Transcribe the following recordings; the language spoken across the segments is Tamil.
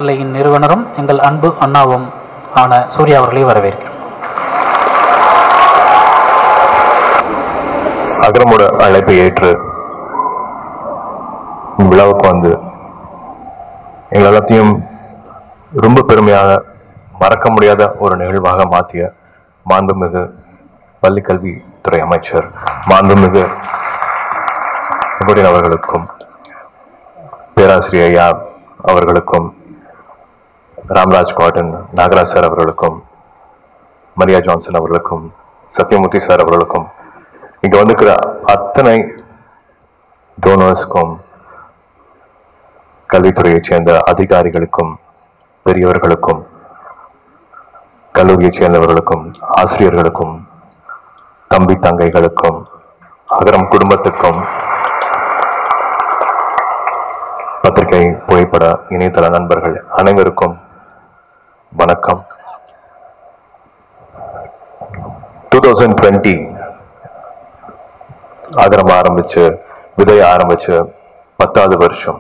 நிலையின் நிறுவனரும் எங்கள் அன்பு அண்ணாவும் ஆன சூர்யா அவர்களை வரவேற்கிறோம் அகரமோட அழைப்பை ஏற்று விழாவுக்கு வந்து எங்கள் எல்லாத்தையும் ரொம்ப பெருமையாக மறக்க முடியாத ஒரு நிகழ்வாக மாற்றிய மாண்புமிகு பள்ளி கல்வித்துறை அமைச்சர் மாண்புமிகு சுபடின் அவர்களுக்கும் பேராசிரியர் ஐயா அவர்களுக்கும் ராம்ராஜ் காட்டன் நாகராஜ் சார் அவர்களுக்கும் மரியா ஜான்சன் அவர்களுக்கும் சத்யமூர்த்தி சார் அவர்களுக்கும் இங்க வந்திருக்கிற அத்தனை டோனர்ஸ்க்கும் கல்வித்துறையைச் சேர்ந்த அதிகாரிகளுக்கும் பெரியவர்களுக்கும் கல்லூரியைச் சேர்ந்தவர்களுக்கும் ஆசிரியர்களுக்கும் தம்பி தங்கைகளுக்கும் அகரம் குடும்பத்துக்கும் பத்திரிகை புகைப்பட இணையதள நண்பர்கள் அனைவருக்கும் வணக்கம் டூ தௌசண்ட் டுவெண்ட்டி ஆகரம் ஆரம்பிச்சு விதைய ஆரம்பிச்சு பத்தாவது வருஷம்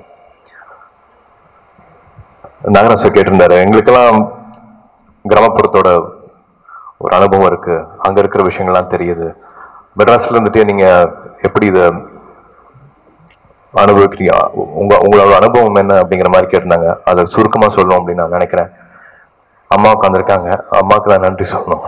நகரம் சார் கேட்டிருந்தாரு எங்களுக்கெல்லாம் கிராமப்புறத்தோட ஒரு அனுபவம் இருக்கு அங்க இருக்கிற விஷயங்கள்லாம் தெரியுது மெட்ராஸ்ல இருந்துட்டே நீங்க எப்படி இதை அனுபவிக்கிறீங்க உங்க உங்களோட அனுபவம் என்ன அப்படிங்கிற மாதிரி கேட்டிருந்தாங்க அதை சுருக்கமா சொல்லணும் அப்படின்னு நான் நினைக்கிறேன் அம்மா உட்காந்துருக்காங்க அம்மாவுக்கு நான் நன்றி சொல்லணும்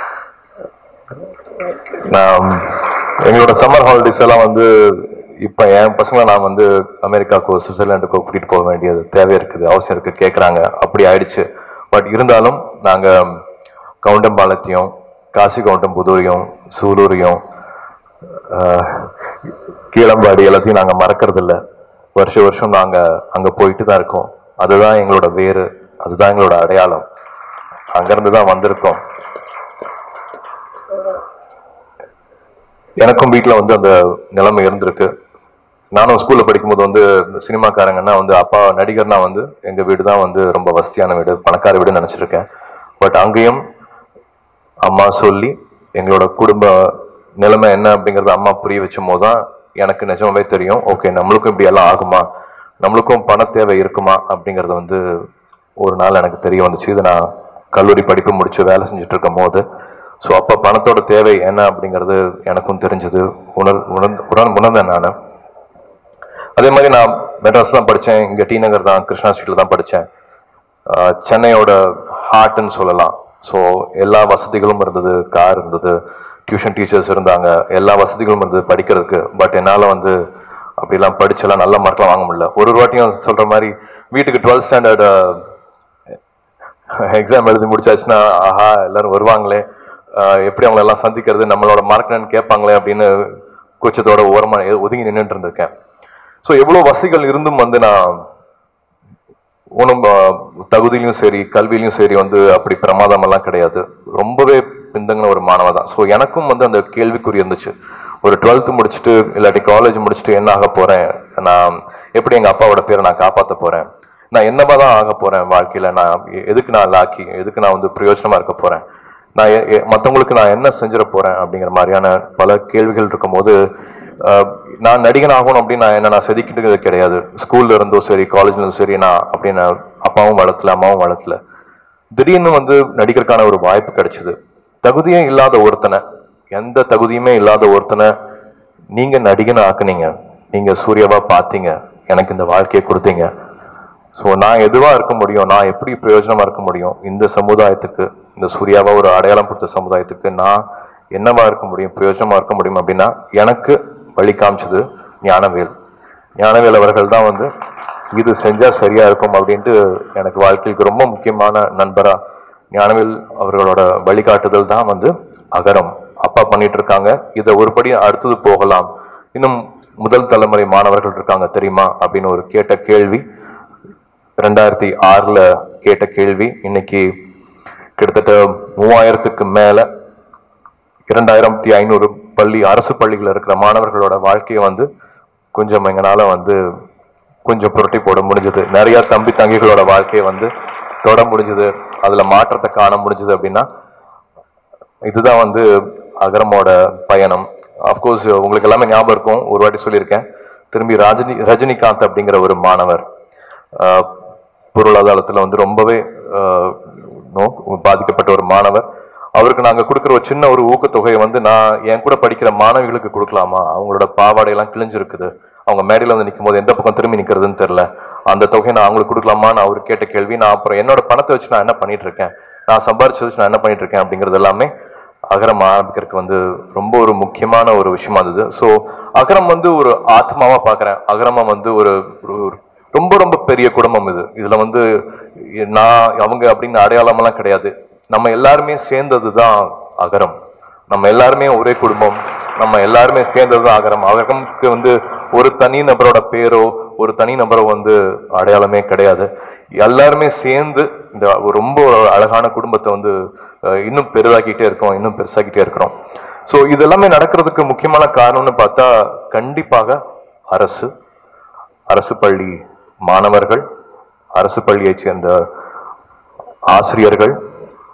நான் எங்களோட சம்மர் ஹாலிடேஸ் எல்லாம் வந்து இப்போ என் பசங்களை நான் வந்து அமெரிக்காக்கோ சுவிட்சர்லாண்டுக்கோ கூட்டிட்டு போக வேண்டியது தேவை இருக்குது அவசியம் இருக்கு கேட்குறாங்க அப்படி ஆயிடுச்சு பட் இருந்தாலும் நாங்கள் கவுண்டம்பாளையத்தையும் காசி கவுண்டம்புதூரையும் சூலூரையும் ஆஹ், கீழம்பாடி எல்லாத்தையும் நாங்கள் மறக்கறது இல்ல வருஷ வருஷம் நாங்கள் அங்கே போயிட்டு தான் இருக்கோம் அதுதான் எங்களோட வேறு அதுதான் எங்களோட அடையாளம் அங்கேருந்து தான் வந்திருக்கோம் எனக்கும் வீட்டில் வந்து அந்த நிலைமை இருந்திருக்கு நானும் ஸ்கூல்ல படிக்கும்போது வந்து சினிமாக்காரங்கன்னா வந்து அப்பா நடிகர்னா வந்து எங்க வீடு தான் வந்து ரொம்ப வசதியான வீடு பணக்கார வீடு நினைச்சிருக்கேன் பட் அங்கேயும் அம்மா சொல்லி எங்களோட குடும்ப நிலைமை என்ன அப்படிங்கறத அம்மா புரிய வச்சும் போது தான் எனக்கு நிஜமாவே தெரியும் ஓகே நம்மளுக்கும் இப்படி எல்லாம் ஆகுமா நம்மளுக்கும் பண தேவை இருக்குமா அப்படிங்கறது வந்து ஒரு நாள் எனக்கு தெரிய வந்துச்சு இது நான் கல்லூரி படிப்பு முடிச்சு வேலை செஞ்சுட்டு இருக்கும் போது ஸோ அப்போ பணத்தோட தேவை என்ன அப்படிங்கிறது எனக்கும் தெரிஞ்சது உணர் உணர்ந்து உணர் உணர்ந்தேன் நான் அதே மாதிரி நான் மெட்ராஸ் தான் படித்தேன் இங்கே டி நகர் தான் கிருஷ்ணா ஸ்ட்ரீட்டில் தான் படித்தேன் சென்னையோட ஹார்ட்னு சொல்லலாம் ஸோ எல்லா வசதிகளும் இருந்தது கார் இருந்தது டியூஷன் டீச்சர்ஸ் இருந்தாங்க எல்லா வசதிகளும் இருந்தது படிக்கிறதுக்கு பட் என்னால் வந்து அப்படிலாம் படிச்செல்லாம் நல்ல மார்க்லாம் வாங்க முடியல ஒரு ஒரு வாட்டியும் சொல்கிற மாதிரி வீட்டுக்கு டுவெல்த் ஸ்டாண்டர்ட் எக்ஸாம் எழுதி முடிச்சாச்சுன்னா ஆஹா எல்லாரும் வருவாங்களே ஆஹ் எப்படி அவங்கள எல்லாம் சந்திக்கிறது நம்மளோட மார்க் என்னன்னு கேட்பாங்களே அப்படின்னு கூச்சத்தோட ஓரமா ஒதுங்கி நின்றுட்டு இருந்திருக்கேன் ஸோ எவ்வளோ வசதிகள் இருந்தும் வந்து நான் ஒன்றும் தகுதியிலையும் சரி கல்வியிலையும் சரி வந்து அப்படி பிரமாதமெல்லாம் கிடையாது ரொம்பவே பின்தங்கின ஒரு மாணவன் தான் ஸோ எனக்கும் வந்து அந்த கேள்விக்குறி இருந்துச்சு ஒரு டுவெல்த்து முடிச்சுட்டு இல்லாட்டி காலேஜ் முடிச்சுட்டு என்ன ஆக போறேன் நான் எப்படி எங்க அப்பாவோட பேரை நான் காப்பாற்ற போறேன் நான் என்னவா தான் ஆக போறேன் வாழ்க்கையில நான் எ- எதுக்கு நான் லாக்கி எதுக்கு நான் வந்து பிரயோஜனமா இருக்க போறேன் நான் எ- எ- மத்தவங்களுக்கு நான் என்ன செஞ்சிட போறேன் அப்படிங்கிற மாதிரியான பல கேள்விகள் இருக்கும்போது அஹ், நான் நடிகன் ஆகணும் அப்படின்னு நான் என்ன நான் செதுக்கிட்டு கிடையாது ஸ்கூல்ல இருந்தோ சரி காலேஜ்ல இருந்தோ சரி நான் அப்படின்னு அப்பாவும் வளர்த்தல அம்மாவும் வளர்த்தல திடீர்னு வந்து நடிக்கிறதுக்கான ஒரு வாய்ப்பு கிடைச்சது தகுதியே இல்லாத ஒருத்தனை எந்த தகுதியுமே இல்லாத ஒருத்தனை நீங்க நடிகன் ஆக்குனீங்க நீங்க சூர்யாவா பார்த்தீங்க எனக்கு இந்த வாழ்க்கையை கொடுத்தீங்க ஸோ நான் எதுவா இருக்க முடியும் நான் எப்படி பிரயோஜனமா இருக்க முடியும் இந்த சமுதாயத்துக்கு இந்த சூர்யாவா ஒரு அடையாளம் கொடுத்த சமுதாயத்துக்கு நான் என்னவா இருக்க முடியும் பிரயோஜனமா இருக்க முடியும் அப்படின்னா எனக்கு வழி காமிச்சது ஞானவேல் ஞானவேல் அவர்கள் தான் வந்து இது செஞ்சா சரியா இருக்கும் அப்படின்ட்டு எனக்கு வாழ்க்கைக்கு ரொம்ப முக்கியமான நண்பரா ஞானவேல் அவர்களோட வழிகாட்டுதல் தான் வந்து அகரம் அப்பா பண்ணிட்டு இருக்காங்க இதை ஒருபடி அடுத்தது போகலாம் இன்னும் முதல் தலைமுறை மாணவர்கள் இருக்காங்க தெரியுமா அப்படின்னு ஒரு கேட்ட கேள்வி ரெண்டாயிரத்தி ஆறுல கேட்ட கேள்வி இன்னைக்கு கிட்டத்தட்ட மூவாயிரத்துக்கு மேல இரண்டாயிரத்தி ஐநூறு பள்ளி அரசு பள்ளிகள் இருக்கிற மாணவர்களோட வாழ்க்கையை வந்து கொஞ்சம் எங்களால வந்து கொஞ்சம் புரட்டி போட முடிஞ்சது நிறைய தம்பி தங்கிகளோட வாழ்க்கையை வந்து தொட முடிஞ்சது அதுல மாற்றத்தை காண முடிஞ்சது அப்படின்னா இதுதான் வந்து அகரமோட பயணம் அஃப்கோர்ஸ் உங்களுக்கு எல்லாமே ஞாபகம் இருக்கும் ஒரு வாட்டி சொல்லியிருக்கேன் திரும்பி ரஜினி ரஜினிகாந்த் அப்படிங்கிற ஒரு மாணவர் ஆஹ், பொருளாதாரத்துல வந்து ரொம்பவே ஆஹ், நோ பாதிக்கப்பட்ட ஒரு மாணவர் அவருக்கு நாங்க கொடுக்குற ஒரு சின்ன ஒரு ஊக்கத்தொகையை வந்து நான் என் கூட படிக்கிற மாணவிகளுக்கு கொடுக்கலாமா அவங்களோட பாவாடையெல்லாம் கிழிஞ்சிருக்குது அவங்க மேடையில வந்து நிற்கும் போது எந்த பக்கம் திரும்பி நிக்கிறதுன்னு தெரியல அந்த தொகையை நான் அவங்களுக்கு கொடுக்கலாமான்னு அவர் கேட்ட கேள்வி நான் அப்புறம் என்னோட பணத்தை வச்சு நான் என்ன பண்ணிட்டு இருக்கேன் நான் சம்பாரிச்சு வச்சு நான் என்ன பண்ணிட்டு இருக்கேன் அப்படிங்கிறது எல்லாமே அகரம் ஆரம்பிக்கிறதுக்கு வந்து ரொம்ப ஒரு முக்கியமான ஒரு விஷயமா இருந்தது ஸோ அகரம் வந்து ஒரு ஆத்மாவா பார்க்குறேன் அகரமா வந்து ஒரு ஒரு- ஒரு ரொம்ப ரொம்ப பெரிய குடும்பம் இது இதுல வந்து நான் அவங்க அப்படின்னு அடையாளமெல்லாம் கிடையாது நம்ம எல்லாருமே சேர்ந்தது தான் அகரம் நம்ம எல்லாருமே ஒரே குடும்பம் நம்ம எல்லாருமே சேர்ந்தது தான் அகரம் அகரம்க்கு வந்து ஒரு தனி நபரோட பேரோ ஒரு தனி நபரோ வந்து அடையாளமே கிடையாது எல்லாருமே சேர்ந்து இந்த ஒரு ரொம்ப ஒரு அழகான குடும்பத்தை வந்து அஹ், இன்னும் பெரிதாக்கிட்டே இருக்கோம் இன்னும் பெருசாக்கிட்டே இருக்கிறோம் ஸோ இது எல்லாமே நடக்கிறதுக்கு முக்கியமான காரணம்னு பார்த்தா கண்டிப்பாக அரசு அரசு பள்ளி மாணவர்கள் அரசு பள்ளியைச் சேர்ந்த ஆசிரியர்கள்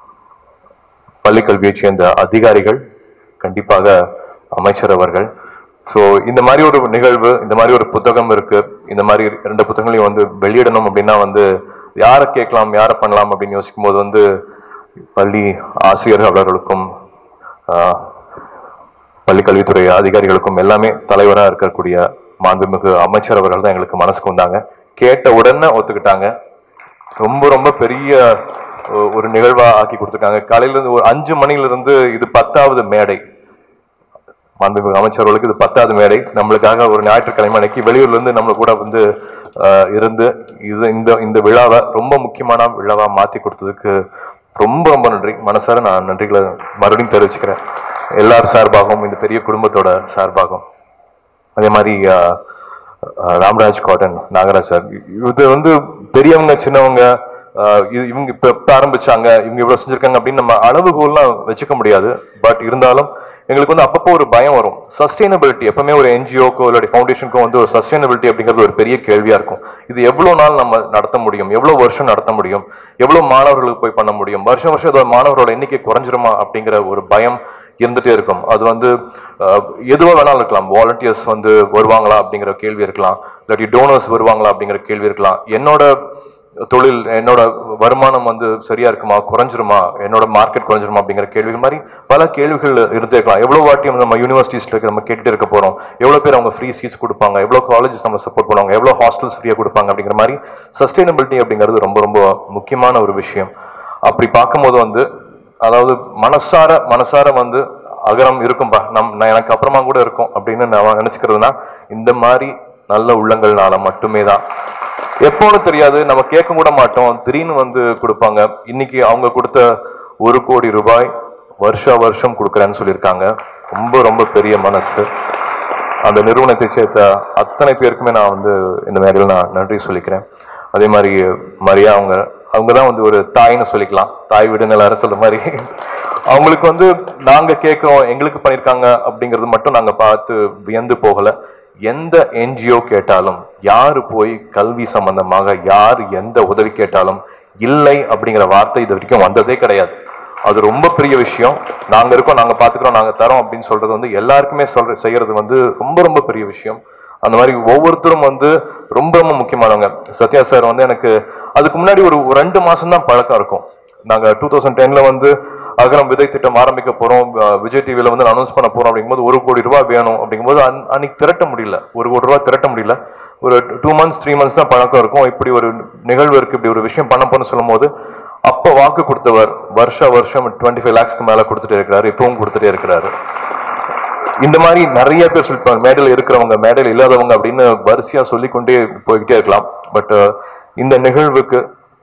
பள்ளி கல்வியைச் சேர்ந்த அதிகாரிகள் கண்டிப்பாக அமைச்சர் அவர்கள் ஸோ இந்த மாதிரி ஒரு நிகழ்வு இந்த மாதிரி ஒரு புத்தகம் இருக்கு இந்த மாதிரி ரெண்டு புத்தகங்களையும் வந்து வெளியிடணும் அப்படின்னா வந்து யாரை கேட்கலாம் யாரை பண்ணலாம் அப்படின்னு யோசிக்கும் போது வந்து பள்ளி ஆசிரியர்கள் அவர்களுக்கும் ஆஹ், பள்ளி கல்வித்துறை அதிகாரிகளுக்கும் எல்லாமே தலைவராக இருக்கக்கூடிய மாண்புமிகு அமைச்சர் அவர்கள் தான் எங்களுக்கு மனசுக்கு வந்தாங்க கேட்ட உடனே ஒத்துக்கிட்டாங்க ரொம்ப ரொம்ப பெரிய ஒ- ஒரு நிகழ்வா ஆக்கி கொடுத்துருக்காங்க காலையில இருந்து ஒரு அஞ்சு மணில இருந்து இது பத்தாவது மேடை மாண்புமிகு அமைச்சர்களுக்கு இது பத்தாவது மேடை நம்மளுக்காக ஒரு ஞாயிற்றுக்கிழமை அன்னைக்கு வெளியூர்ல இருந்து நம்மள கூட வந்து ஆஹ், இருந்து இது இந்த இந்த விழாவை ரொம்ப முக்கியமான விழாவா மாத்தி கொடுத்ததுக்கு ரொம்ப ரொம்ப நன்றி மனசார நான் நன்றிகளை மறுபடியும் தெரிவிச்சுக்கிறேன் எல்லார் சார்பாகவும் இந்த பெரிய குடும்பத்தோட சார்பாகவும் அதே மாதிரி ஆஹ், ஆஹ், ராம்ராஜ் காட்டன் நாகராஜ் சார் இது வந்து பெரியவங்க சின்னவங்க ஆஹ், இது இவங்க இப்ப எப்ப ஆரம்பிச்சாங்க இவங்க இவ்வளவு செஞ்சிருக்காங்க அப்படின்னு நம்ம அளவுகோல்லாம் வச்சுக்க முடியாது பட் இருந்தாலும் எங்களுக்கு வந்து அப்பப்போ ஒரு பயம் வரும் சஸ்டைனபிலிட்டி எப்பவுமே ஒரு என்ஜிஓக்கோ இல்லாட்டி ஃபவுண்டேஷனுக்கோ வந்து ஒரு சஸ்டைனபிலிட்டி அப்படிங்கிறது ஒரு பெரிய கேள்வியா இருக்கும் இது எவ்வளவு நாள் நம்ம நடத்த முடியும் எவ்வளவு வருஷம் நடத்த முடியும் எவ்வளவு மாணவர்களுக்கு போய் பண்ண முடியும் வருஷம் வருஷம் இதோட மாணவரோட எண்ணிக்கை குறைஞ்சிருமா அப்படிங்கிற ஒரு பயம் இருந்துட்டே இருக்கும் அது வந்து அஹ், எதுவா வேணாலும் இருக்கலாம் வாலண்டியர்ஸ் வந்து வருவாங்களா அப்படிங்கிற கேள்வி இருக்கலாம் இல்லாட்டி டோனர்ஸ் வருவாங்களா அப்படிங்கிற கேள்வி இருக்கலாம் என்னோட தொழில் என்னோட வருமானம் வந்து சரியா இருக்குமா குறைஞ்சிருமா என்னோட மார்க்கெட் குறைஞ்சிருமா அப்படிங்கிற கேள்விகள் மாதிரி பல கேள்விகள் இருந்தே இருக்கலாம் எவ்வளவு வாட்டி நம்ம யூனிவர்சிட்டிஸ்ல நம்ம கேட்டுட்டு இருக்க போறோம் எவ்வளவு பேர் அவங்க ஃப்ரீ சீட்ஸ் கொடுப்பாங்க எவ்வளவு காலேஜஸ் நம்ம சப்போர்ட் பண்ணுவாங்க எவ்வளவு ஹாஸ்டல்ஸ் ஃப்ரீயா கொடுப்பாங்க அப்படிங்கிற மாதிரி சஸ்டைனபிலிட்டி அப்படிங்கிறது ரொம்ப ரொம்ப முக்கியமான ஒரு விஷயம் அப்படி பார்க்கும்போது வந்து அதாவது மனசார மனசார வந்து அகரம் இருக்கும்பா நம் நான் எனக்கு அப்புறமா கூட இருக்கும் அப்படின்னு நான் நினைச்சுக்கிறதுனா இந்த மாதிரி நல்ல உள்ளங்கள்னால மட்டுமே தான் எப்போன்னு தெரியாது நம்ம கேட்க கூட மாட்டோம் திடீர்னு வந்து கொடுப்பாங்க இன்னைக்கு அவங்க கொடுத்த ஒரு கோடி ரூபாய் வருஷா வருஷம் கொடுக்குறேன்னு சொல்லியிருக்காங்க ரொம்ப ரொம்ப பெரிய மனசு அந்த நிறுவனத்தை சேர்த்த அத்தனை பேருக்குமே நான் வந்து இந்த மேடையில் நான் நன்றி சொல்லிக்கிறேன் அதே மாதிரி மரியா அவங்க அவங்க தான் வந்து ஒரு தாய்னு சொல்லிக்கலாம் தாய் வீடுன்னு எல்லாரும் சொல்ற மாதிரி அவங்களுக்கு வந்து நாங்க கேட்கிறோம் எங்களுக்கு பண்ணியிருக்காங்க அப்படிங்கிறது மட்டும் நாங்க பார்த்து வியந்து போகல எந்த என்ஜிஓ கேட்டாலும் யாரு போய் கல்வி சம்பந்தமாக யார் எந்த உதவி கேட்டாலும் இல்லை அப்படிங்கிற வார்த்தை இது வரைக்கும் வந்ததே கிடையாது அது ரொம்ப பெரிய விஷயம் நாங்க இருக்கோம் நாங்க பாத்துக்கிறோம் நாங்க தரோம் அப்படின்னு சொல்றது வந்து எல்லாருக்குமே சொல்ற செய்யறது வந்து ரொம்ப ரொம்ப பெரிய விஷயம் அந்த மாதிரி ஒவ்வொருத்தரும் வந்து ரொம்ப ரொம்ப முக்கியமானவங்க சத்யா சார் வந்து எனக்கு அதுக்கு முன்னாடி ஒரு ஒரு ரெண்டு மாசம் தான் பழக்கம் இருக்கும் நாங்க டூ தௌசண்ட் டென்ல வந்து அகரம் விதை திட்டம் ஆரம்பிக்க போறோம் அஹ் விஜய் டிவில வந்து அனௌன்ஸ் பண்ண போறோம் அப்படிங்கும்போது ஒரு கோடி ரூபாய் வேணும் அப்படிங்கும்போது அன்- அன்னைக்கு திரட்ட முடியல ஒரு கோடி ரூபாய் திரட்ட முடியல ஒரு டூ மந்த்ஸ் த்ரீ மந்த்ஸ் தான் பழக்கம் இருக்கும் இப்படி ஒரு நிகழ்வு இருக்கு இப்படி ஒரு விஷயம் பண்ண போறோம்னு சொல்லும் போது அப்ப வாக்கு கொடுத்தவர் வருஷ வருஷம் டுவெண்ட்டி ஃபைவ் லேக்ஸ்க்கு மேல கொடுத்துட்டே இருக்கிறாரு இப்பவும் கொடுத்துட்டே இருக்கிறாரு இந்த மாதிரி நிறைய பேர் சொல்லிப்பாங்க மேடையில் இருக்கிறவங்க மேடையில் இல்லாதவங்க அப்படின்னு வரிசையா சொல்லிக்கொண்டே போய்கிட்டே இருக்கலாம் பட் இந்த நிகழ்வுக்கு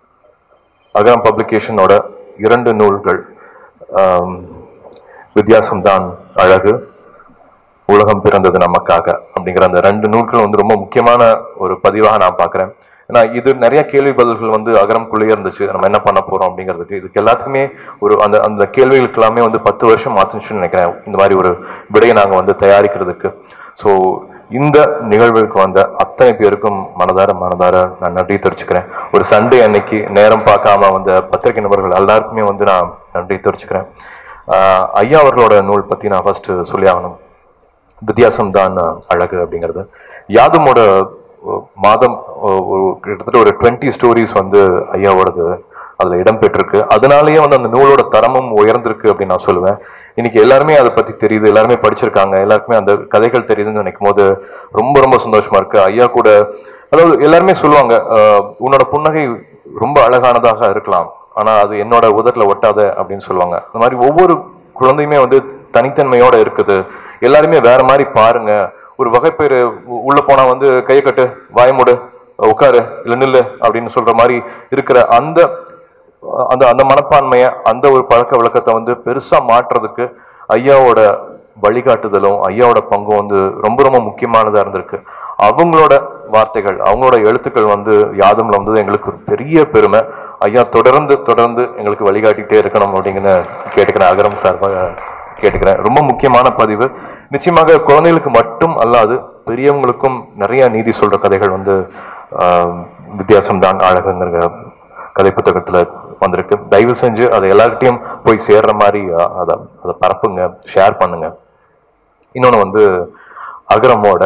அகரம் பப்ளிகேஷனோட இரண்டு நூல்கள் ஆம், வித்தியாசம்தான் அழகு உலகம் பிறந்தது நமக்காக அப்படிங்கிற அந்த ரெண்டு நூல்கள் வந்து ரொம்ப முக்கியமான ஒரு பதிவாக நான் பார்க்குறேன் ஏன்னா இது நிறைய கேள்வி பதில்கள் வந்து அகரம்குள்ளேயே இருந்துச்சு நம்ம என்ன பண்ண போறோம் அப்படிங்கிறதுக்கு இதுக்கு எல்லாத்துக்குமே ஒரு அந்த அந்த கேள்விகளுக்கு எல்லாமே வந்து பத்து வருஷம் ஆச்சுன்னு நினைக்கிறேன் இந்த மாதிரி ஒரு விடையை நாங்கள் வந்து தயாரிக்கிறதுக்கு ஸோ இந்த நிகழ்வுக்கு வந்த அத்தனை பேருக்கும் மனதார மனதார நான் நன்றி தெரிவிச்சுக்கிறேன் ஒரு சண்டே அன்னைக்கு நேரம் பார்க்காம வந்த பத்திரிகை நபர்கள் எல்லாருக்குமே வந்து நான் நன்றி தெரிவிச்சுக்கிறேன் ஆஹ் ஐயா அவர்களோட நூல் பத்தி நான் ஃபர்ஸ்ட் சொல்லி ஆகணும் வித்தியாசம் தான் அழகு அப்படிங்கிறது யாதுமோட ஒ- மாதம் ஒ- ஒரு கிட்டத்தட்ட ஒரு டுவெண்ட்டி ஸ்டோரிஸ் வந்து ஐயாவோடது அதுல இடம் பெற்றிருக்கு அதனாலேயே வந்து அந்த நூலோட தரமும் உயர்ந்திருக்கு அப்படின்னு நான் சொல்லுவேன் இன்னைக்கு எல்லாருமே அதை பத்தி தெரியுது எல்லாருமே படிச்சிருக்காங்க எல்லாருக்குமே அந்த கதைகள் தெரியுதுன்னு நினைக்கும் போது ரொம்ப ரொம்ப சந்தோஷமா இருக்கு ஐயா கூட அதாவது எல்லாருமே சொல்லுவாங்க அஹ், உன்னோட புன்னகை ரொம்ப அழகானதாக இருக்கலாம் ஆனா அது என்னோட உதட்டுல ஒட்டாத அப்படின்னு சொல்லுவாங்க அந்த மாதிரி ஒவ்வொரு குழந்தையுமே வந்து தனித்தன்மையோட இருக்குது எல்லாருமே வேற மாதிரி பாருங்க ஒரு வகைப்பேரு உ- உள்ள போனா வந்து கையை கட்டு வாய மூடு உட்காரு இல்ல நில்லு அப்படின்னு சொல்ற மாதிரி இருக்கிற அந்த அந்த அந்த மனப்பான்மையை அந்த ஒரு பழக்க வழக்கத்தை வந்து பெருசா மாற்றுறதுக்கு ஐயாவோட வழிகாட்டுதலும் ஐயாவோட பங்கும் வந்து ரொம்ப ரொம்ப முக்கியமானதா இருந்திருக்கு அவங்களோட வார்த்தைகள் அவங்களோட எழுத்துக்கள் வந்து யாதும்ல வந்தது எங்களுக்கு ஒரு பெரிய பெருமை ஐயா தொடர்ந்து தொடர்ந்து எங்களுக்கு வழிகாட்டிட்டே இருக்கணும் அப்படிங்கிற கேட்டுக்கிறேன் அகரம் சார்பாக கேட்டுக்கிறேன் ரொம்ப முக்கியமான பதிவு நிச்சயமாக குழந்தைகளுக்கு மட்டும் அல்லாது பெரியவங்களுக்கும் நிறைய நீதி சொல்ற கதைகள் வந்து ஆஹ், வித்தியாசம்தான் அழகுங்கிற கதை புத்தகத்துல வந்திருக்கு தயவு செஞ்சு அதை எல்லார்கிட்டயும் போய் சேர்ற மாதிரி அஹ், அதை அதை பரப்புங்க ஷேர் பண்ணுங்க இன்னொன்று வந்து அகரமோட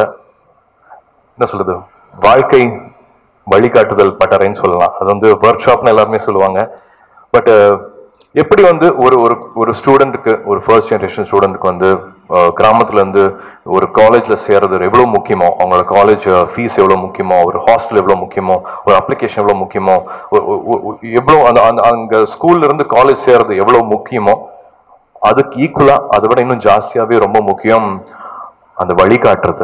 என்ன சொல்றது வாழ்க்கை வழிகாட்டுதல் பட்டறைன்னு சொல்லலாம் அது வந்து ஒர்க் ஷாப்னு எல்லாருமே சொல்லுவாங்க பட் எப்படி வந்து ஒரு ஒரு ஒரு ஸ்டூடெண்ட்டுக்கு ஒரு ஃபர்ஸ்ட் ஜென்ரேஷன் ஸ்டூடெண்ட்டுக்கு வந்து அஹ், கிராமத்துல இருந்து ஒரு காலேஜ்ல சேர்றது எவ்வளவு முக்கியமோ அவங்களோட காலேஜ் ஃபீஸ் எவ்வளவு முக்கியமோ ஒரு ஹாஸ்டல் எவ்வளவு முக்கியமோ ஒரு அப்ளிகேஷன் எவ்வளவு முக்கியமோ ஒ- ஒ- ஒ- எவ்வளவு அந்த அந்த அங்க ஸ்கூல்ல இருந்து காலேஜ் சேர்றது எவ்வளவு முக்கியமோ அதுக்கு ஈக்குவலா அதை விட இன்னும் ஜாஸ்தியாவே ரொம்ப முக்கியம் அந்த வழிகாட்டுறது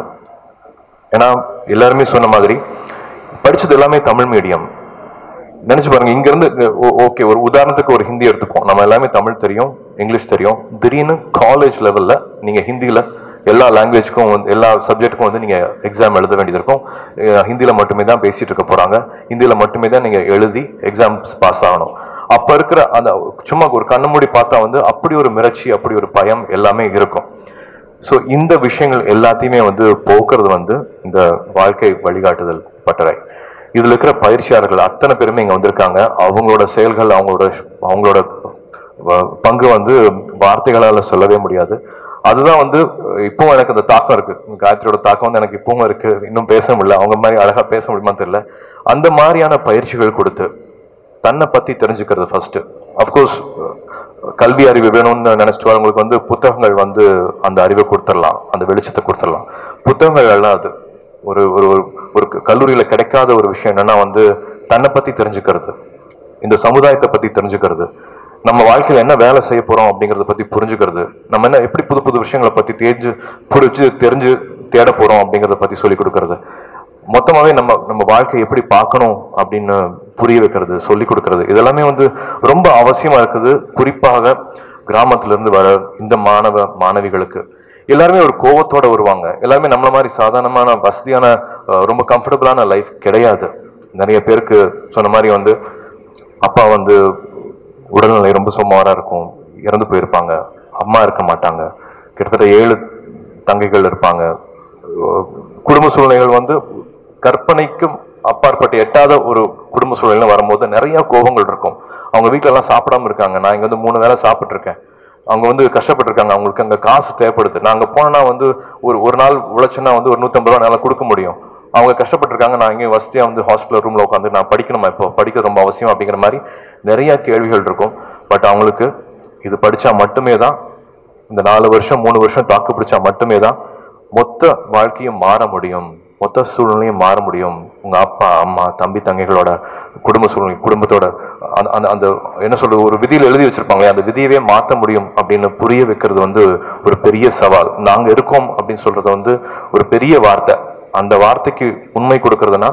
ஏன்னா எல்லாருமே சொன்ன மாதிரி படிச்சது எல்லாமே தமிழ் மீடியம் நினைச்சு பாருங்க இங்க இருந்து ஓகே ஒரு உதாரணத்துக்கு ஒரு ஹிந்தி எடுத்துப்போம் நம்ம எல்லாமே தமிழ் தெரியும் இங்கிலீஷ் தெரியும் திடீர்னு காலேஜ் லெவல்ல நீங்க ஹிந்தியில எல்லா லாங்குவேஜ்க்கும் வந்து எல்லா சப்ஜெக்ட்டுக்கும் வந்து நீங்க எக்ஸாம் எழுத வேண்டியது இருக்கும் அஹ் ஹிந்தியில மட்டுமே தான் பேசிட்டு இருக்க போறாங்க ஹிந்தியில மட்டுமே தான் நீங்க எழுதி எக்ஸாம்ஸ் பாஸ் ஆகணும் அப்ப இருக்கிற அந்த சும்மா ஒரு கண்ணு மூடி பார்த்தா வந்து அப்படி ஒரு மிரட்சி அப்படி ஒரு பயம் எல்லாமே இருக்கும் ஸோ இந்த விஷயங்கள் எல்லாத்தையுமே வந்து போக்குறது வந்து இந்த வாழ்க்கை வழிகாட்டுதல் பட்டறை இதுல இருக்கிற பயிற்சியாளர்கள் அத்தனை பேருமே இங்க வந்திருக்காங்க அவங்களோட செயல்கள் அவங்களோட அவங்களோட வ- பங்கு வந்து வார்த்தைகளால சொல்லவே முடியாது அதுதான் வந்து இப்பவும் எனக்கு அந்த தாக்கம் இருக்கு காயத்ரியோட தாக்கம் வந்து எனக்கு இப்பவும் இருக்கு இன்னும் பேச முடியல அவங்க மாதிரி அழகா பேச முடியுமா தெரியல அந்த மாதிரியான பயிற்சிகள் கொடுத்து தன்னை பத்தி தெரிஞ்சுக்கிறது ஃபர்ஸ்ட் அஃப்கோர்ஸ் கல்வி அறிவு வேணும்னு நினைச்சிட்டு வரவங்களுக்கு வந்து புத்தகங்கள் வந்து அந்த அறிவை கொடுத்துடலாம் அந்த வெளிச்சத்தை கொடுத்துடலாம் புத்தகங்கள் எல்லாம் அது ஒரு ஒரு ஒரு- ஒரு கல்லூரியில கிடைக்காத ஒரு விஷயம் என்னன்னா வந்து தன்னை பத்தி தெரிஞ்சுக்கிறது இந்த சமுதாயத்தை பத்தி தெரிஞ்சுக்கிறது நம்ம வாழ்க்கையில என்ன வேலை செய்ய போறோம் அப்படிங்கறத பத்தி புரிஞ்சுக்கிறது நம்ம என்ன எப்படி புது புது விஷயங்களை பத்தி தெரிஞ்சு புரிஞ்சு தெரிஞ்சு தேட போறோம் அப்படிங்கறத பத்தி சொல்லி கொடுக்கறது மொத்தமாவே நம்ம நம்ம வாழ்க்கையை எப்படி பார்க்கணும் அப்படின்னு புரிய வைக்கிறது சொல்லி கொடுக்கறது இதெல்லாமே வந்து ரொம்ப அவசியமா இருக்குது குறிப்பாக கிராமத்துல இருந்து வர இந்த மாணவ மாணவிகளுக்கு எல்லாருமே ஒரு கோவத்தோட வருவாங்க எல்லாருமே நம்மள மாதிரி சாதாரணமான வசதியான அஹ், ரொம்ப கம்ஃபர்டபுளான லைஃப் கிடையாது நிறைய பேருக்கு சொன்ன மாதிரி வந்து அப்பா வந்து உடல்நிலை ரொம்ப சுமாரா இருக்கும் இறந்து போயிருப்பாங்க அம்மா இருக்க மாட்டாங்க கிட்டத்தட்ட ஏழு தங்கைகள் இருப்பாங்க அஹ் குடும்ப சூழ்நிலைகள் வந்து கற்பனைக்கும் அப்பாற்பட்டு எட்டாத ஒரு குடும்ப சூழ்நிலை வரும்போது நிறைய கோபங்கள் இருக்கும் அவங்க வீட்ல எல்லாம் சாப்பிடாம இருக்காங்க நான் இங்க வந்து மூணு வேளை சாப்பிட்டு இருக்கேன் அவங்க வந்து கஷ்டப்பட்டிருக்காங்க அவங்களுக்கு அங்க காசு தேவைப்படுது நாங்க போனா வந்து ஒரு ஒரு நாள் உழைச்சுன்னா வந்து ஒரு நூத்தம்பது ரூபா என்னால கொடுக்க முடியும் அவங்க கஷ்டப்பட்டிருக்காங்க நான் இங்கே வசதியா வந்து ஹாஸ்டல் ரூம்ல உட்காந்து நான் படிக்கணுமா இப்போ படிக்க ரொம்ப அவசியம் அப்படிங்கிற மாதிரி நிறைய கேள்விகள் இருக்கும் பட் அவங்களுக்கு இது படிச்சா மட்டுமே தான் இந்த நாலு வருஷம் மூணு வருஷம் தாக்கு பிடிச்சா மட்டுமே தான் மொத்த வாழ்க்கையும் மாற முடியும் மொத்த சூழ்நிலையும் மாற முடியும் உங்க அப்பா அம்மா தம்பி தங்கைகளோட குடும்ப சூழ்நிலை குடும்பத்தோட அந்த அந்த அந்த என்ன சொல்றது ஒரு விதியில் எழுதி வச்சிருப்பாங்களே அந்த விதியவே மாற்ற முடியும் அப்படின்னு புரிய வைக்கிறது வந்து ஒரு பெரிய சவால் நாங்க இருக்கோம் அப்படின்னு சொல்றது வந்து ஒரு பெரிய வார்த்தை அந்த வார்த்தைக்கு உண்மை கொடுக்கறதுனா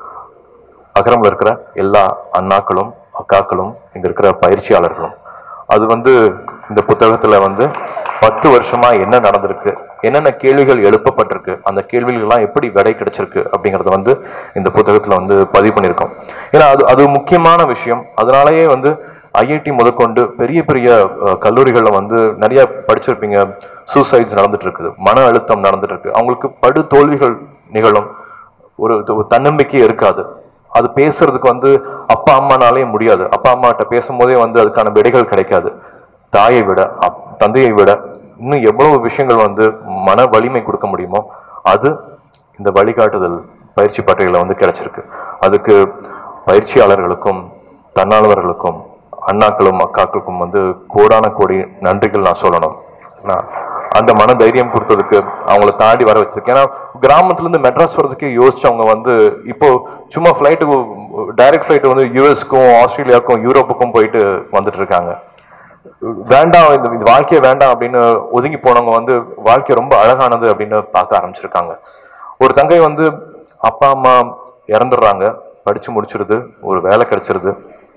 அகரம்ல இருக்கிற எல்லா அண்ணாக்களும் அக்காக்களும் இங்க இருக்கிற பயிற்சியாளர்களும் அது வந்து இந்த புத்தகத்துல வந்து பத்து வருஷமா என்ன நடந்திருக்கு என்னென்ன கேள்விகள் எழுப்பப்பட்டிருக்கு அந்த கேள்விகள்லாம் எப்படி விடை கிடைச்சிருக்கு அப்படிங்கறத வந்து இந்த புத்தகத்துல வந்து பதிவு பண்ணியிருக்கோம் ஏன்னா அது அது முக்கியமான விஷயம் அதனாலேயே வந்து ஐஐடி முதற்கொண்டு பெரிய பெரிய அஹ், கல்லூரிகள்ல வந்து நிறைய படிச்சிருப்பீங்க சூசைட்ஸ் நடந்துட்டு இருக்குது மன அழுத்தம் நடந்துட்டு இருக்கு அவங்களுக்கு படு தோல்விகள் நிகழும் ஒரு ஒரு தன்னம்பிக்கையே இருக்காது அது பேசுறதுக்கு வந்து அப்பா அம்மானாலே முடியாது அப்பா அம்மாட்ட பேசும்போதே வந்து அதுக்கான விடைகள் கிடைக்காது தாயை விட அப்- தந்தையை விட இன்னும் எவ்வளவு விஷயங்கள் வந்து மன வலிமை கொடுக்க முடியுமோ அது இந்த வழிகாட்டுதல் பயிற்சி பட்டறைகளை வந்து கிடைச்சிருக்கு அதுக்கு பயிற்சியாளர்களுக்கும் தன்னார்வலர்களுக்கும் அண்ணாக்களும் அக்காக்களுக்கும் வந்து கோடான கோடி நன்றிகள் நான் சொல்லணும் நான் அந்த மன தைரியம் கொடுத்ததுக்கு அவங்கள தாண்டி வர வச்சதுக்கு ஏன்னா கிராமத்துல இருந்து மெட்ராஸ் வர்றதுக்கே யோசிச்சவங்க வந்து இப்போ சும்மா ஃப்ளைட்டு டைரக்ட் ஃப்ளைட் வந்து யூஎஸ்க்கும் ஆஸ்திரேலியாவுக்கும் யூரோப்புக்கும் போயிட்டு வந்துட்டு இருக்காங்க வேண்டாம் இந்த இந்த வாழ்க்கையே வேண்டாம் அப்படின்னு ஒதுங்கி போனவங்க வந்து வாழ்க்கை ரொம்ப அழகானது அப்படின்னு பார்க்க ஆரம்பிச்சிருக்காங்க ஒரு தங்கை வந்து அப்பா அம்மா இறந்துடுறாங்க படிச்சு முடிச்சிருது ஒரு வேலை கிடைச்சிருது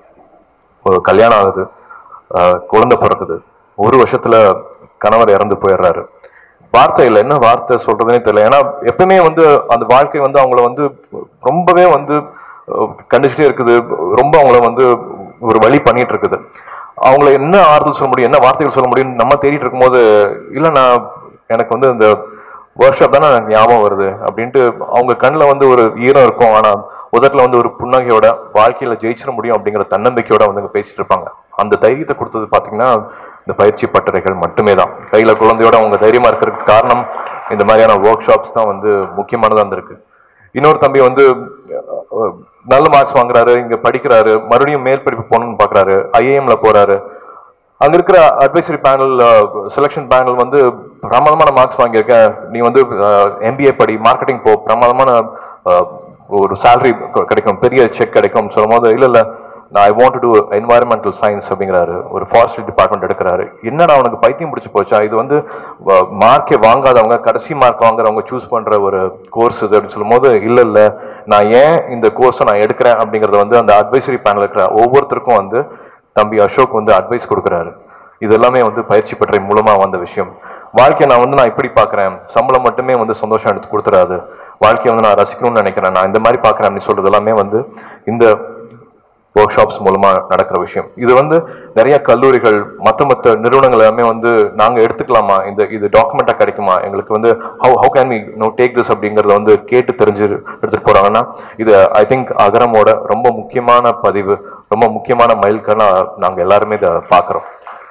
ஒரு கல்யாணம் ஆகுது ஆஹ் குழந்தை பிறக்குது ஒரு வருஷத்துல கணவர் இறந்து போயிடுறாரு வார்த்தை இல்லை என்ன வார்த்தை சொல்றதுனே தெரியல ஏன்னா எப்பவுமே வந்து அந்த வாழ்க்கை வந்து அவங்கள வந்து ரொம்பவே வந்து அஹ், கண்டிச்சுட்டே இருக்குது ரொம்ப அவங்கள வந்து ஒரு வழி பண்ணிட்டு இருக்குது அவங்கள என்ன ஆறுதல் சொல்ல முடியும் என்ன வார்த்தைகள் சொல்ல முடியும் நம்ம தேடிட்டு இருக்கும்போது இல்லை நான் எனக்கு வந்து இந்த ஒர்க் ஷாப் தானே எனக்கு ஞாபகம் வருது அப்படின்ட்டு அவங்க கண்ணில் வந்து ஒரு ஈரம் இருக்கும் ஆனால் உதட்டில் வந்து ஒரு புன்னகையோட வாழ்க்கையில ஜெயிச்சிட முடியும் அப்படிங்கிற தன்னம்பிக்கையோட வந்து அங்க பேசிட்டு இருப்பாங்க அந்த தைரியத்தை கொடுத்தது பார்த்தீங்கன்னா இந்த பயிற்சி பட்டறைகள் மட்டுமே தான் கையில குழந்தையோட அவங்க தைரியமா இருக்கிறதுக்கு காரணம் இந்த மாதிரியான ஒர்க் ஷாப்ஸ் தான் வந்து முக்கியமானதா இருந்திருக்கு இன்னொரு தம்பி வந்து அஹ், நல்ல மார்க்ஸ் வாங்குறாரு இங்க படிக்கிறாரு மறுபடியும் மேல் படிப்பு போகணும்னு பாக்குறாரு ஐஏஎம்ல போறாரு அங்க இருக்கிற அட்வைசரி பேனல் செலெக்ஷன் பேனல் வந்து பிரமாதமான மார்க்ஸ் வாங்கியிருக்க நீ வந்து எம்பிஏ படி மார்க்கெட்டிங் போ பிரமாதமான அஹ், ஒரு salary கிடைக்கும் பெரிய செக் கிடைக்கும் சொல்லும் போது இல்ல இல்ல நான் I want to environmental science அப்படிங்கிறாரு ஒரு ஃபாரஸ்ட்ரி டிபார்ட்மெண்ட் எடுக்கிறாரு என்னடா அவனுக்கு பைத்தியம் பிடிச்சு போச்சா இது வந்து மார்க்கே வாங்காதவங்க கடைசி மார்க் வாங்குறவங்க சூஸ் பண்ற ஒரு கோர்ஸ் இது அப்படின்னு சொல்லும் போது இல்ல இல்ல நான் ஏன் இந்த கோர்ஸை நான் எடுக்கிறேன் அப்படிங்கறத வந்து அந்த அட்வைசரி பேனல் இருக்கிற ஒவ்வொருத்தருக்கும் வந்து தம்பி அசோக் வந்து அட்வைஸ் கொடுக்குறாரு இது எல்லாமே வந்து பயிற்சி பற்றை மூலமா வந்த விஷயம் வாழ்க்கையை நான் வந்து நான் இப்படி பார்க்கறேன் சம்பளம் மட்டுமே வந்து சந்தோஷம் எடுத்து கொடுத்துறாது வாழ்க்கையை வந்து நான் ரசிக்கணும்னு நினைக்கிறேன் நான் இந்த மாதிரி பார்க்கறேன் அப்படின்னு சொல்றது எல்லாமே வந்து இந்த ஒர்க் ஷாப்ஸ் மூலமா நடக்கிற விஷயம் இது வந்து நிறைய கல்லூரிகள் மத்த மத்த நிறுவனங்கள் எல்லாமே வந்து நாங்க எடுத்துக்கலாமா இந்த இது டாக்குமெண்டா கிடைக்குமா எங்களுக்கு வந்து how how can we know take this அப்படிங்கறத வந்து கேட்டு தெரிஞ்சு எடுத்துட்டு போறாங்கன்னா இது ஐ திங்க் அகரமோட ரொம்ப முக்கியமான பதிவு ரொம்ப முக்கியமான மைல்கல்லா நாங்க எல்லாருமே இதை பாக்குறோம்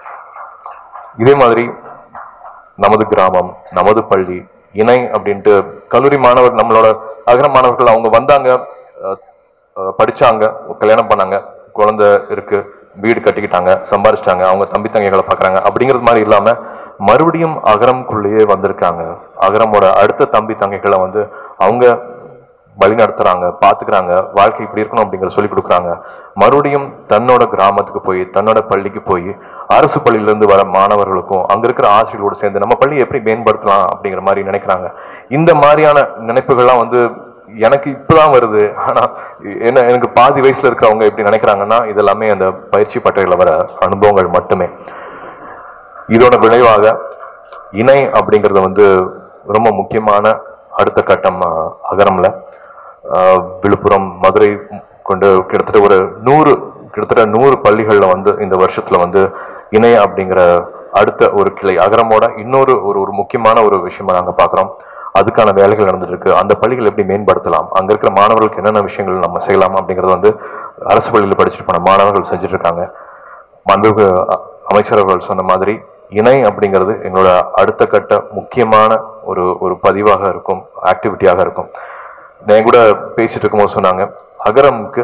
இதே மாதிரி நமது கிராமம் நமது பள்ளி இணை அப்படின்ட்டு கல்லூரி மாணவர் நம்மளோட அகர மாணவர்கள் அவங்க வந்தாங்க அஹ், அஹ், படிச்சாங்க கல்யாணம் பண்ணாங்க குழந்தை இருக்கு வீடு கட்டிக்கிட்டாங்க சம்பாரிச்சிட்டாங்க அவங்க தம்பி தங்கைகளை பார்க்கறாங்க அப்படிங்கிறது மாதிரி இல்லாம மறுபடியும் அகரம்குள்ளேயே வந்திருக்காங்க அகரமோட அடுத்த தம்பி தங்கைகளை வந்து அவங்க வழி நடத்துறாங்க பாத்துக்கிறாங்க வாழ்க்கை இப்படி இருக்கணும் அப்படிங்கிற சொல்லி கொடுக்குறாங்க மறுபடியும் தன்னோட கிராமத்துக்கு போய் தன்னோட பள்ளிக்கு போய் அரசு பள்ளியில இருந்து வர மாணவர்களுக்கும் அங்க இருக்கிற ஆசிரியர்களோடு சேர்ந்து நம்ம பள்ளியை எப்படி மேம்படுத்தலாம் அப்படிங்கிற மாதிரி நினைக்கிறாங்க இந்த மாதிரியான நினைப்புகள்லாம் வந்து எனக்கு இப்பதான் வருது ஆனா என்ன எனக்கு பாதி வயசுல இருக்கிறவங்க எப்படி நினைக்கிறாங்கன்னா இதெல்லாமே அந்த பயிற்சி பட்டையில வர அனுபவங்கள் மட்டுமே இதோட விளைவாக இணை அப்படிங்கிறது வந்து ரொம்ப முக்கியமான அடுத்த கட்டம் அஹ், அகரம்ல அஹ், விழுப்புரம் மதுரை கொண்டு கிட்டத்தட்ட ஒரு நூறு கிட்டத்தட்ட நூறு பள்ளிகள்ல வந்து இந்த வருஷத்துல வந்து இணை அப்படிங்கிற அடுத்த ஒரு கிளை அகரமோட இன்னொரு ஒரு ஒரு முக்கியமான ஒரு விஷயமா நாங்க பார்க்குறோம் அதுக்கான வேலைகள் நடந்துட்டு இருக்கு அந்த பள்ளிகள் எப்படி மேம்படுத்தலாம் அங்க இருக்கிற மாணவர்களுக்கு என்னென்ன விஷயங்கள் நம்ம செய்யலாம் அப்படிங்கறது வந்து அரசு பள்ளியில் படிச்சுட்டு போன மாணவர்கள் செஞ்சுட்டு இருக்காங்க மாண்புமிகு அ- அமைச்சர் அவர்கள் சொன்ன மாதிரி இணை அப்படிங்கிறது எங்களோட அடுத்த கட்ட முக்கியமான ஒரு ஒரு பதிவாக இருக்கும் ஆக்டிவிட்டியாக இருக்கும் நான் கூட பேசிட்டு இருக்கும்போது சொன்னாங்க அகரம்க்கு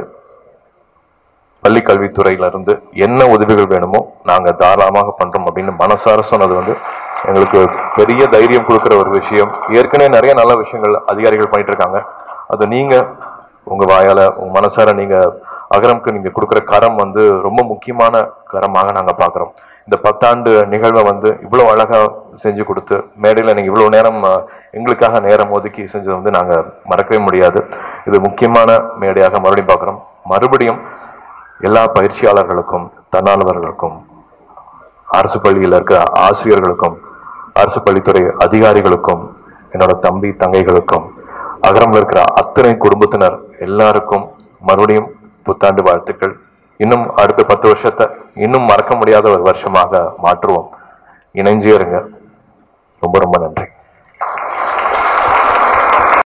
பள்ளி கல்வித்துறையில இருந்து என்ன உதவிகள் வேணுமோ நாங்க தாராளமாக பண்றோம் அப்படின்னு மனசார சொன்னது வந்து எங்களுக்கு பெரிய தைரியம் கொடுக்கிற ஒரு விஷயம் ஏற்கனவே நிறைய நல்ல விஷயங்கள் அதிகாரிகள் பண்ணிட்டு இருக்காங்க அது நீங்க உங்க வாயால உங்க மனசார நீங்க அகரம்க்கு நீங்க கொடுக்கிற கரம் வந்து ரொம்ப முக்கியமான கரமாக நாங்க பாக்குறோம் இந்த பத்தாண்டு நிகழ்வை வந்து இவ்வளவு அழகா செஞ்சு கொடுத்து மேடையில நீங்க இவ்வளவு நேரம் அஹ், எங்களுக்காக நேரம் ஒதுக்கி செஞ்சது வந்து நாங்க மறக்கவே முடியாது இது முக்கியமான மேடையாக மறுபடியும் பார்க்கிறோம் மறுபடியும் எல்லா பயிற்சியாளர்களுக்கும் தன்னார்வலர்களுக்கும் அரசு பள்ளியில் இருக்க ஆசிரியர்களுக்கும் அரசு பள்ளித்துறை அதிகாரிகளுக்கும் என்னோட தம்பி தங்கைகளுக்கும் அகரம்ல இருக்கிற அத்தனை குடும்பத்தினர் எல்லாருக்கும் மறுபடியும் புத்தாண்டு வாழ்த்துக்கள் இன்னும் அடுத்த பத்து வருஷத்தை இன்னும் மறக்க முடியாத ஒரு வருஷமாக மாற்றுவோம் இணைஞ்சே இருங்க ரொம்ப ரொம்ப நன்றி